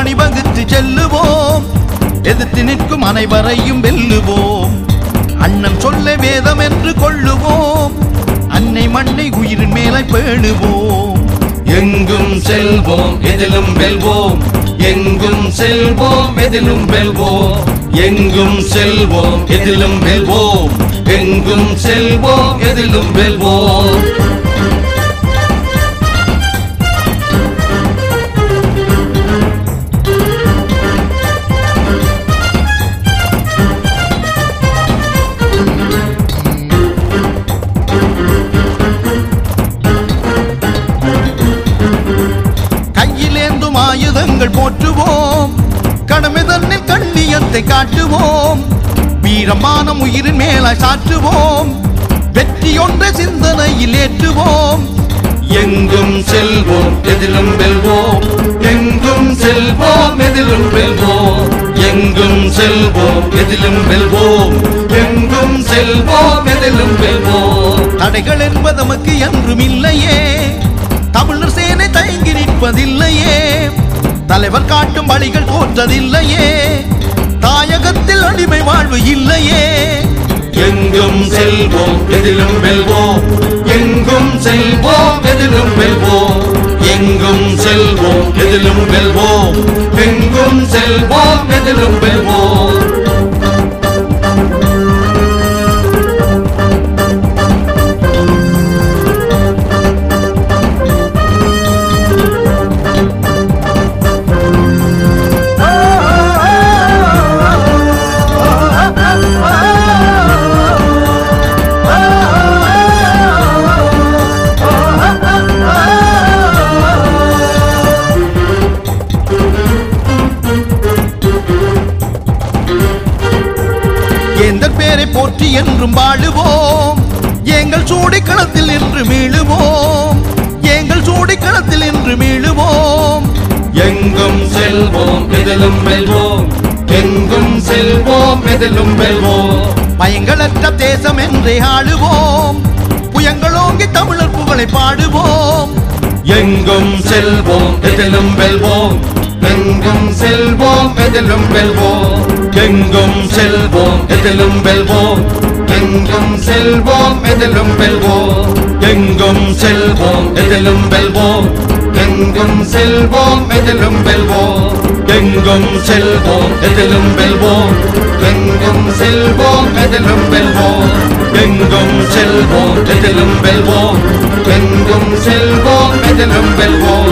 அணிவகுத்து செல்லுவோம் எதிர்த்து நிற்கும் அனைவரையும் வெல்லுவோம் அண்ணன் சொல்ல வேதம் என்று கொள்ளுவோம் அன்னை மண்ணை உயிரின் மேலே பேணுவோம் எங்கும் செல்வோம் எதிலும் வெல்வோம் எங்கும் செல்வோம் எதிலும் வெல்வோம் எங்கும் செல்வோம் எதிலும் வெல்வோம் எங்கும் செல்வோம் எதிலும் வெல்வோம் கையிலேந்தும் ஆயுதங்கள் போற்றுவோம் கடமை தன்னில் கண்ணியத்தை காட்டுவோம் வீரமான உயிரின் மேலாய் சாற்றுவோம் வெற்றி ஒன்றை சிந்தனையில் ஏற்றுவோம் எங்கும் செல்வோம் எதிலும் வெல்வோம் எங்கும் செல்வோம் எதிலும் வெல்வோம் எங்கும் செல்வோம் எதிலும் வெல்வோம் எங்கும் செல்வோம் எதிலும் வெல்வோம் தடைகள் என்பது நமக்கு என்றும் இல்லையே தமிழர் சேனை தயங்கி நிற்பதில்லையே தலைவர் காட்டும் வழிகள் தோற்றதில்லையே தாயகத்தில் அடிமை வாழ்வு இல்லையே எங்கும் செல்வோம் எதிலும் வெல்வோம் எங்கும் செல்வோம் எதிலும் வெல்வோம் எங்கும் செல்வோம் எதிலும் வெல்வோம் எங்கும் செல்வோம் எதிலும் வெல்வோம் எந்தன் பேரை போற்றி என்றும் வாழுவோம் எங்கள் சூடிக்களத்தில் நின்று மீளுவோம் எங்கள் சூடிக்களத்தில் நின்று மீளுவோம் எங்கும் செல்வோம் எதிலும் வெல்வோம் எங்கும் செல்வோம் எதிலும் வெல்வோம் பயங்களற்ற தேசம் என்றே ஆளுவோம் புயங்களோங்கி தமிழர் புகழை பாடுவோம் எங்கும் செல்வோம் எதிலும் வெல்வோம் எங்கும் செல்வோம் எதிலும் வெல்வோம் எங்கும் செல்வோம் எதிலும் வெல்வோம் எங்கும் செல்வோம் எதிலும் வெல்வோம் எங்கும் செல்வோம் எதிலும் வெல்வோம் எங்கும் செல்வோம் எதிலும் வெல்வோம் எங்கும் செல்வோம் எதிலும் வெல்வோம் எங்கும் செல்வோம் எதிலும் வெல்வோம் எங்கும் செல்வோம் எதிலும் வெல்வோம் எங்கும் செல்வோம் எதிலும் வெல்வோம்